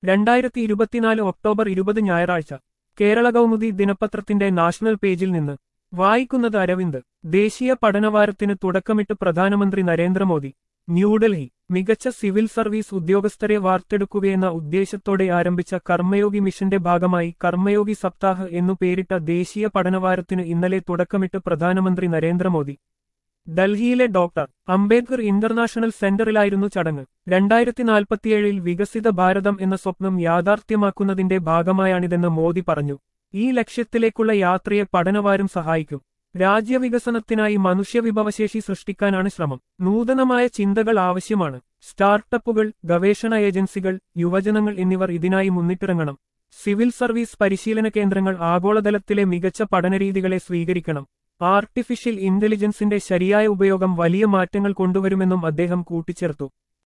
രണ്ടായിരത്തി ഇരുപത്തിനാല് ഒക്ടോബർ ഇരുപത് ഞായറാഴ്ച കേരള കൗമുദി ദിനപത്രത്തിന്റെ നാഷണൽ പേജിൽ നിന്ന് വായിക്കുന്നത് അരവിന്ദ് ദേശീയ പഠനവാരത്തിന് തുടക്കമിട്ട് പ്രധാനമന്ത്രി നരേന്ദ്രമോദി ന്യൂഡൽഹി മികച്ച സിവിൽ സർവീസ് ഉദ്യോഗസ്ഥരെ വാർത്തെടുക്കുകയെന്ന ഉദ്ദേശത്തോടെ ആരംഭിച്ച കർമ്മയോഗി മിഷന്റെ ഭാഗമായി കർമ്മയോഗി സപ്താഹ് എന്നു പേരിട്ട ദേശീയ പഠനവാരത്തിന് ഇന്നലെ തുടക്കമിട്ട് പ്രധാനമന്ത്രി നരേന്ദ്രമോദി ഡൽഹിയിലെ ഡോക്ടർ അംബേദ്കർ ഇന്റർനാഷണൽ സെന്ററിലായിരുന്നു ചടങ്ങ് രണ്ടായിരത്തി നാൽപ്പത്തിയേഴിൽ വികസിത ഭാരതം എന്ന സ്വപ്നം യാഥാർത്ഥ്യമാക്കുന്നതിന്റെ ഭാഗമായാണിതെന്ന് മോദി പറഞ്ഞു ഈ ലക്ഷ്യത്തിലേക്കുള്ള യാത്രയെ പഠനവാരം സഹായിക്കും രാജ്യവികസനത്തിനായി മനുഷ്യവിഭവശേഷി സൃഷ്ടിക്കാനാണ് ശ്രമം നൂതനമായ ചിന്തകൾ ആവശ്യമാണ് സ്റ്റാർട്ടപ്പുകൾ ഗവേഷണ ഏജൻസികൾ യുവജനങ്ങൾ എന്നിവർ ഇതിനായി മുന്നിട്ടിറങ്ങണം സിവിൽ സർവീസ് പരിശീലന കേന്ദ്രങ്ങൾ ആഗോളതലത്തിലെ മികച്ച പഠനരീതികളെ സ്വീകരിക്കണം ആർട്ടിഫിഷ്യൽ ഇന്റലിജൻസിന്റെ ശരിയായ ഉപയോഗം വലിയ മാറ്റങ്ങൾ കൊണ്ടുവരുമെന്നും അദ്ദേഹം കൂട്ടിച്ചേർത്തു